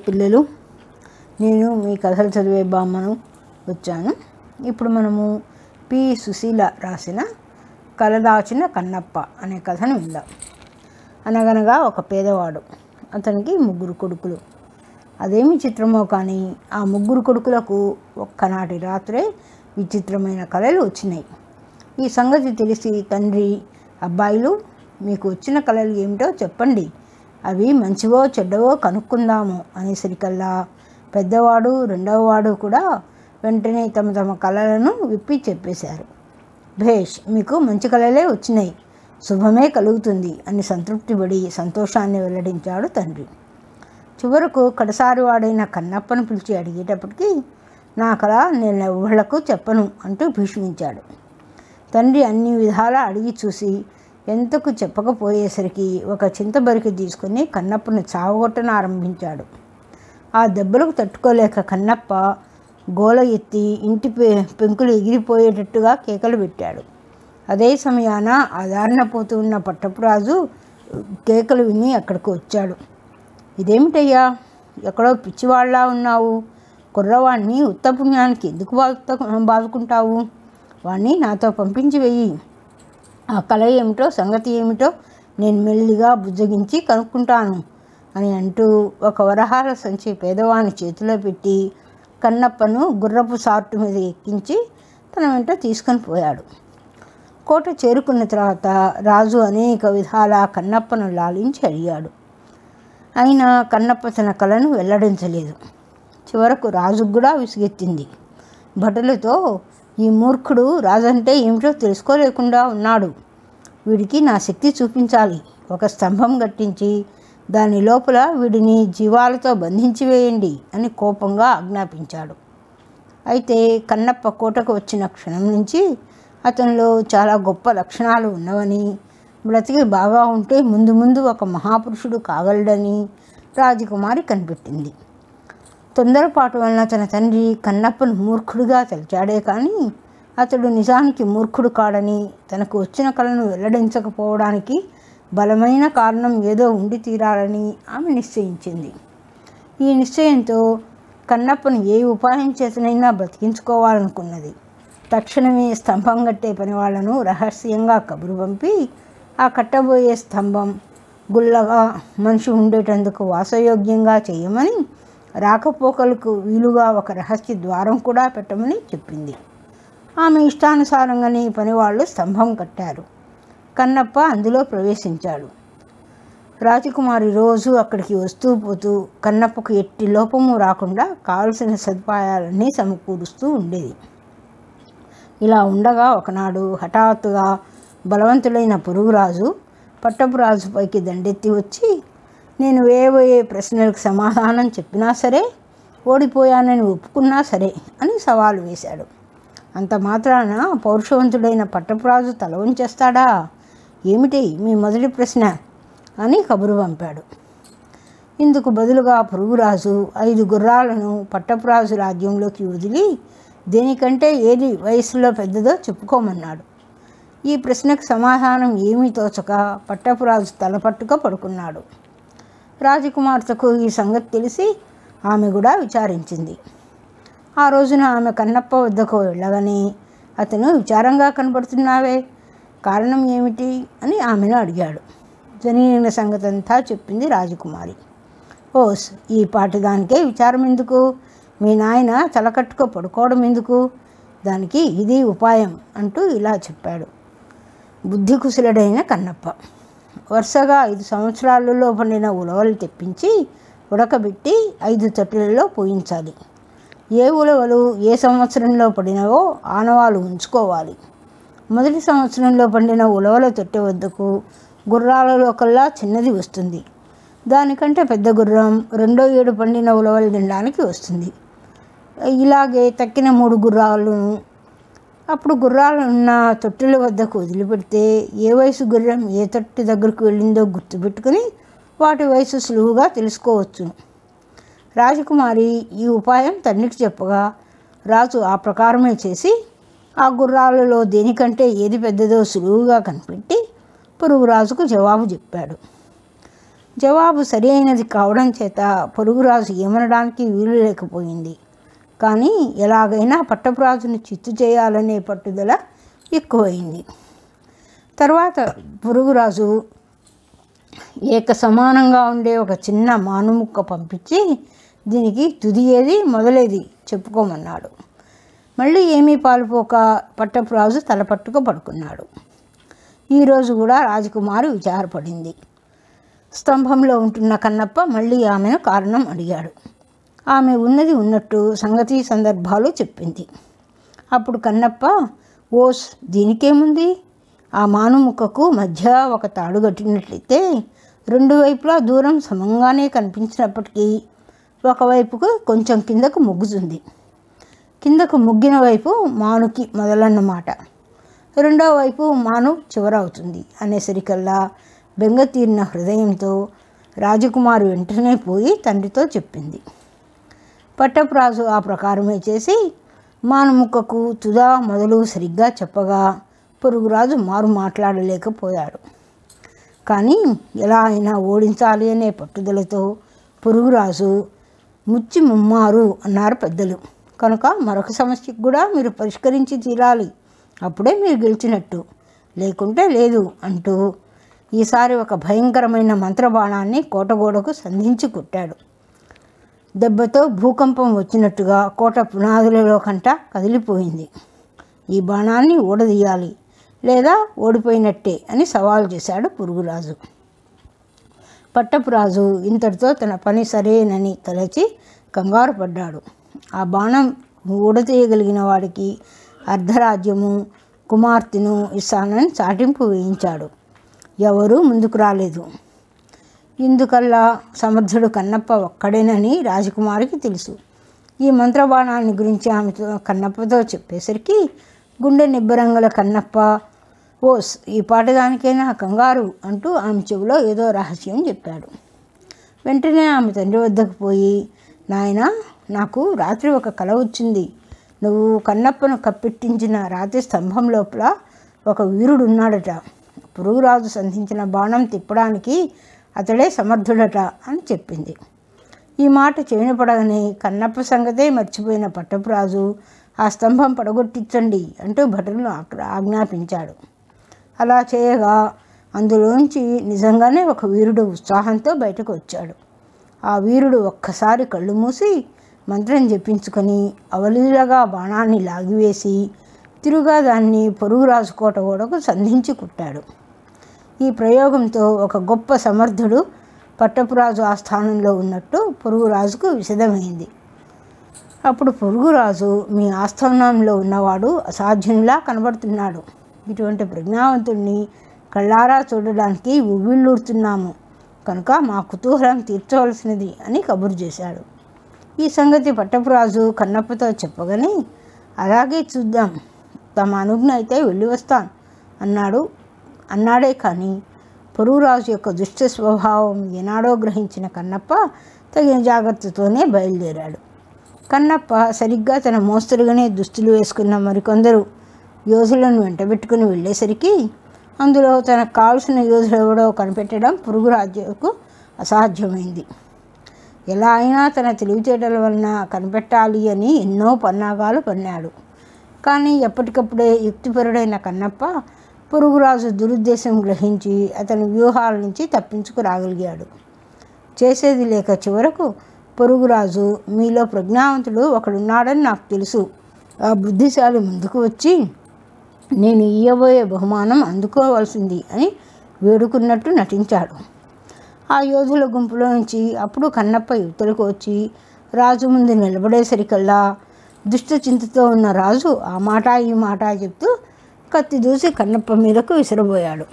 పిల్లలు నేను మీ కథలు చదివే బామ్మను వచ్చాను ఇప్పుడు మనము పి సుశీల రాసిన కలదాచిన కన్నప్ప అనే కథను విందాం అనగనగా ఒక పేదవాడు అతనికి ముగ్గురు కొడుకులు అదేమి చిత్రమో కానీ ఆ ముగ్గురు కొడుకులకు ఒక్కనాటి రాత్రే విచిత్రమైన కళలు వచ్చినాయి ఈ సంగతి తెలిసి తండ్రి అబ్బాయిలు మీకు వచ్చిన కళలు ఏమిటో చెప్పండి అవి మంచివో చెడ్డవో కనుక్కుందాము అనేసరికల్లా పెద్దవాడు రెండవ వాడు కూడా వెంటనే తమ తమ కళలను విప్పి చెప్పేశారు భేష్ మీకు మంచి కళలే వచ్చినాయి శుభమే కలుగుతుంది అని సంతృప్తిపడి సంతోషాన్ని వెల్లడించాడు తండ్రి చివరకు కడసారి వాడైన కన్నప్పను పిలిచి అడిగేటప్పటికి నా కళ నేను ఎవళ్లకు చెప్పను అంటూ భీష్మించాడు తండ్రి అన్ని విధాలా అడిగి చూసి ఎంతకు చెప్పకపోయేసరికి ఒక చింతబరికి తీసుకుని కన్నప్పను చావగొట్టన ఆరంభించాడు ఆ దెబ్బలకు తట్టుకోలేక కన్నప్ప గోల ఎత్తి ఇంటి పె పెంకులు ఎగిరిపోయేటట్టుగా కేకలు పెట్టాడు అదే సమయాన ఆ దారిన పోతూ ఉన్న పట్టపురాజు కేకలు విని అక్కడికి వచ్చాడు ఇదేమిటయ్యా ఎక్కడో పిచ్చివాళ్ళలా ఉన్నావు కుర్రవాణ్ణి ఉత్తపుణ్యానికి ఎందుకు బాధ బాదుకుంటావు వాణ్ణి నాతో పంపించి వెయ్యి ఆ కళ ఏమిటో సంగతి ఏమిటో నేను మెల్లిగా బుజ్జగించి కనుక్కుంటాను అని అంటూ ఒక వరహాల సంచి పేదవాని చేతిలో పెట్టి కన్నప్పను గుర్రపు సార్టు మీద ఎక్కించి తన వెంట తీసుకొని పోయాడు కోట చేరుకున్న తర్వాత రాజు అనేక విధాల కన్నప్పను లాలించి అడిగాడు అయినా కన్నప్ప తన కళను వెల్లడించలేదు చివరకు రాజుకు కూడా విసుగెత్తింది భటులతో ఈ మూర్ఖుడు రాజంటే ఏమిటో తెలుసుకోలేకుండా ఉన్నాడు వీడికి నా శక్తి చూపించాలి ఒక స్తంభం కట్టించి దాని లోపల వీడిని జీవాలతో బంధించి వేయండి అని కోపంగా ఆజ్ఞాపించాడు అయితే కన్నప్ప కోటకు వచ్చిన క్షణం నుంచి అతనిలో చాలా గొప్ప లక్షణాలు ఉన్నవని బ్రతికి బాగా ఉంటే ముందు ముందు ఒక మహాపురుషుడు కాగలడని రాజకుమారి కనిపెట్టింది తొందరపాటు వలన తన తండ్రి కన్నప్పను మూర్ఖుడిగా తలిచాడే కానీ అతడు నిజానికి మూర్ఖుడు కాడని తనకు వచ్చిన కళను వెల్లడించకపోవడానికి బలమైన కారణం ఏదో ఉండి తీరాలని ఆమె నిశ్చయించింది ఈ నిశ్చయంతో కన్నప్పను ఏ ఉపాయం చేతనైనా బ్రతికించుకోవాలనుకున్నది తక్షణమే స్తంభం కట్టే పని వాళ్లను రహస్యంగా కబురు పంపి ఆ కట్టబోయే స్తంభం గుల్లగా మనిషి ఉండేటందుకు వాసయోగ్యంగా చేయమని రాకపోకలకు వీలుగా ఒక రహస్య ద్వారం కూడా పెట్టమని చెప్పింది ఆమె ఇష్టానుసారంగానే పనివాళ్ళు స్తంభం కట్టారు కన్నప్ప అందులో ప్రవేశించాడు రాజకుమారి రోజు అక్కడికి వస్తూ పోతూ కన్నప్పకు ఎట్టి లోపము రాకుండా కావలసిన సదుపాయాలన్నీ సమకూరుస్తూ ఉండేది ఇలా ఉండగా ఒకనాడు హఠాత్తుగా బలవంతుడైన పురుగురాజు పట్టపురాజుపైకి దండెత్తి వచ్చి నేను వేయబోయే ప్రశ్నలకు సమాధానం చెప్పినా సరే ఓడిపోయానని ఒప్పుకున్నా సరే అని సవాలు వేశాడు అంత మాత్రాన పౌరుషవంతుడైన పట్టపురాజు తల ఉంచేస్తాడా ఏమిటి మీ మొదటి ప్రశ్న అని కబురు పంపాడు ఇందుకు బదులుగా పురుగురాజు ఐదు గుర్రాలను పట్టపురాజు రాజ్యంలోకి వదిలి దేనికంటే ఏది వయసులో పెద్దదో చెప్పుకోమన్నాడు ఈ ప్రశ్నకు సమాధానం ఏమీ తోచక పట్టపురాజు తలపట్టుక పడుకున్నాడు రాజకుమార్తెకు ఈ సంగతి తెలిసి ఆమె కూడా విచారించింది ఆ రోజున ఆమె కన్నప్ప వద్దకు వెళ్ళగానే అతను విచారంగా కనబడుతున్నావే కారణం ఏమిటి అని ఆమెను అడిగాడు జరిగిన సంగతి అంతా చెప్పింది రాజకుమారి ఓస్ ఈ పాటి దానికే విచారం ఎందుకు మీ నాయన తలకట్టుకో పడుకోవడం ఎందుకు దానికి ఇది ఉపాయం అంటూ ఇలా చెప్పాడు బుద్ధి కుశలుడైన కన్నప్ప వరుసగా ఐదు సంవత్సరాలలో పండిన ఉలవలు తెప్పించి ఉడకబెట్టి ఐదు తొట్టెలలో పోయించాలి ఏ ఉలవలు ఏ సంవత్సరంలో పడినవో ఆనవాలు ఉంచుకోవాలి మొదటి సంవత్సరంలో పండిన ఉలవల తొట్టె వద్దకు గుర్రాలలో కల్లా చిన్నది వస్తుంది దానికంటే పెద్ద గుర్రం రెండో ఏడు పండిన ఉలవలు తినడానికి వస్తుంది ఇలాగే తక్కిన మూడు గుర్రాలను అప్పుడు గుర్రాలు ఉన్న తొట్టెల వద్దకు వదిలిపెడితే ఏ వయసు గుర్రం ఏ తొట్టి దగ్గరకు వెళ్ళిందో గుర్తుపెట్టుకుని వాటి వయసు సులువుగా తెలుసుకోవచ్చు రాజకుమారి ఈ ఉపాయం తండ్రికి చెప్పగా రాజు ఆ ప్రకారమే చేసి ఆ గుర్రాలలో దేనికంటే ఏది పెద్దదో సులువుగా కనిపెట్టి పురుగు రాజుకు జవాబు చెప్పాడు జవాబు సరైనది కావడం చేత పొరుగురాజు ఏమనడానికి వీలు లేకపోయింది కానీ ఎలాగైనా పట్టపురాజును చిత్తు చేయాలనే పట్టుదల ఎక్కువైంది తర్వాత పొరుగురాజు ఏక సమానంగా ఉండే ఒక చిన్న మానుముక్క పంపించి దీనికి తుది ఏది మొదలేది చెప్పుకోమన్నాడు మళ్ళీ ఏమీ పాలుపోక పట్టపురాజు తలపట్టుకు పడుకున్నాడు ఈరోజు కూడా రాజకుమారి విచారపడింది స్తంభంలో ఉంటున్న కన్నప్ప మళ్ళీ ఆమెను కారణం అడిగాడు ఆమె ఉన్నది ఉన్నట్టు సంగతి సందర్భాలు చెప్పింది అప్పుడు కన్నప్ప ఓస్ దీనికేముంది ఆ మానుముక్కకు మధ్య ఒక తాడు కట్టినట్లయితే రెండు వైపులా దూరం సమంగానే కనిపించినప్పటికీ ఒకవైపుకు కొంచెం కిందకు మొగ్గుతుంది కిందకు ముగ్గిన వైపు మానుకి మొదలన్నమాట రెండో వైపు మాను చివరవుతుంది అనేసరికల్లా బెంగ తీరిన హృదయంతో రాజకుమారి వెంటనే పోయి తండ్రితో చెప్పింది పట్టపురాజు ఆ ప్రకారమే చేసి మానుముక్కకు తుదా మొదలు సరిగ్గా చెప్పగా పొరుగురాజు మారు మాట్లాడలేకపోయాడు కానీ ఎలా అయినా ఓడించాలి అనే పట్టుదలతో పొరుగురాజు ముచ్చి ముమ్మారు అన్నారు పెద్దలు కనుక మరొక సమస్యకు కూడా మీరు పరిష్కరించి తీరాలి అప్పుడే మీరు గెలిచినట్టు లేకుంటే లేదు అంటూ ఈసారి ఒక భయంకరమైన మంత్రబాణాన్ని కోటగోడకు సంధించి కొట్టాడు దెబ్బతో భూకంపం వచ్చినట్టుగా కోట పునాదులలో కంట కదిలిపోయింది ఈ బాణాన్ని ఊడదీయాలి లేదా ఓడిపోయినట్టే అని సవాల్ చేశాడు పురుగురాజు పట్టపురాజు ఇంతటితో తన పని సరేనని తలచి కంగారు పడ్డాడు ఆ బాణం ఊడతీయగలిగిన వాడికి అర్ధరాజ్యము కుమార్తెను ఇస్తానని చాటింపు వేయించాడు ఎవరూ ముందుకు రాలేదు ఇందుకల్లా సమర్థుడు కన్నప్ప ఒక్కడేనని రాజకుమారికి తెలుసు ఈ మంత్రబాణాన్ని గురించి ఆమెతో కన్నప్పతో చెప్పేసరికి గుండె నిబ్బరంగల కన్నప్ప ఓస్ ఈ పాటదానికైనా కంగారు అంటూ ఆమె చెవిలో ఏదో రహస్యం చెప్పాడు వెంటనే ఆమె తండ్రి వద్దకు పోయి నాయన నాకు రాత్రి ఒక కల వచ్చింది నువ్వు కన్నప్పను కప్పెట్టించిన రాతి స్తంభం లోపల ఒక వీరుడు ఉన్నాడట పురుగురాజు సంధించిన బాణం తిప్పడానికి అతడే సమర్థుడట అని చెప్పింది ఈ మాట చెవిన పడగానే కన్నప్ప సంగతే మర్చిపోయిన పట్టపురాజు ఆ స్తంభం పడగొట్టించండి అంటూ భటులను ఆజ్ఞ- ఆజ్ఞాపించాడు అలా చేయగా అందులోంచి నిజంగానే ఒక వీరుడు ఉత్సాహంతో బయటకు వచ్చాడు ఆ వీరుడు ఒక్కసారి కళ్ళు మూసి మంత్రం జపించుకొని అవలీలగా బాణాన్ని లాగివేసి తిరుగా దాన్ని పొరుగురాజు కోట గోడకు సంధించి కుట్టాడు ఈ ప్రయోగంతో ఒక గొప్ప సమర్థుడు పట్టపురాజు ఆస్థానంలో ఉన్నట్టు పొరుగురాజుకు విశదమైంది అప్పుడు పొరుగురాజు మీ ఆస్థానంలో ఉన్నవాడు అసాధ్యునిలా కనబడుతున్నాడు ఇటువంటి ప్రజ్ఞావంతుణ్ణి కళ్ళారా చూడడానికి ఉవ్విళ్ళూరుతున్నాము కనుక మా కుతూహలం తీర్చవలసినది అని కబురు చేశాడు ఈ సంగతి పట్టపురాజు కన్నప్పతో చెప్పగానే అలాగే చూద్దాం తమ అనుజ్ఞ అయితే వెళ్ళి వస్తాను అన్నాడు అన్నాడే కానీ పొరుగురాజు యొక్క దుష్ట స్వభావం ఏనాడో గ్రహించిన కన్నప్ప తగిన జాగ్రత్తతోనే బయలుదేరాడు కన్నప్ప సరిగ్గా తన మోస్తరుగానే దుస్తులు వేసుకున్న మరికొందరు యోధులను వెంటబెట్టుకుని వెళ్ళేసరికి అందులో తనకు కావలసిన యోధుడు ఎవడో కనిపెట్టడం పురుగురాజుకు అసాధ్యమైంది ఎలా అయినా తన తెలివితేటల వలన కనిపెట్టాలి అని ఎన్నో పన్నాగాలు పన్నాడు కానీ ఎప్పటికప్పుడే యుక్తిపరుడైన కన్నప్ప పురుగురాజు దురుద్దేశం గ్రహించి అతని వ్యూహాల నుంచి తప్పించుకురాగలిగాడు చేసేది లేక చివరకు పొరుగురాజు మీలో ప్రజ్ఞావంతుడు ఒకడున్నాడని నాకు తెలుసు ఆ బుద్ధిశాలి ముందుకు వచ్చి నేను ఇయ్యబోయే బహుమానం అందుకోవాల్సింది అని వేడుకున్నట్టు నటించాడు ఆ యోధుల గుంపులో నుంచి అప్పుడు కన్నప్ప యువతలకు వచ్చి రాజు ముందు నిలబడేసరికల్లా దుష్ట చింతతో ఉన్న రాజు ఆ మాట ఈ మాట చెప్తూ కత్తి దూసి కన్నప్ప మీదకు విసిరబోయాడు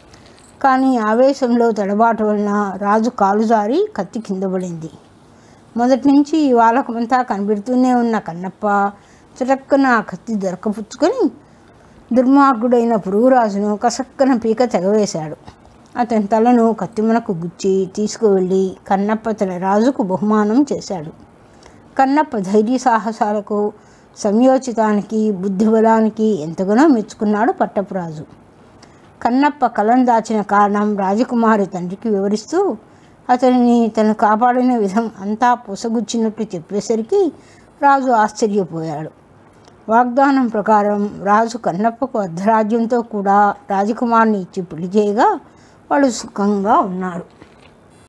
కానీ ఆవేశంలో తడబాటు వలన రాజు కాలు జారి కత్తి కింద పడింది మొదటి నుంచి ఈ వాలకమంతా కనిపెడుతూనే ఉన్న కన్నప్ప చటక్కన ఆ కత్తి దొరకపుచ్చుకొని దుర్మార్గుడైన పురుగురాజును కసక్కన పీక తెగవేశాడు అతని తలను కత్తిమనకు గుచ్చి తీసుకువెళ్ళి కన్నప్ప తన రాజుకు బహుమానం చేశాడు కన్నప్ప ధైర్య సాహసాలకు సంయోచితానికి బుద్ధిబలానికి ఎంతగానో మెచ్చుకున్నాడు పట్టపురాజు కన్నప్ప కలం దాచిన కారణం రాజకుమారి తండ్రికి వివరిస్తూ అతనిని తను కాపాడిన విధం అంతా పొసగుచ్చినట్టు చెప్పేసరికి రాజు ఆశ్చర్యపోయాడు వాగ్దానం ప్రకారం రాజు కన్నప్పకు అర్ధరాజ్యంతో కూడా రాజకుమార్ని ఇచ్చి పెళ్లి చేయగా వాళ్ళు సుఖంగా ఉన్నారు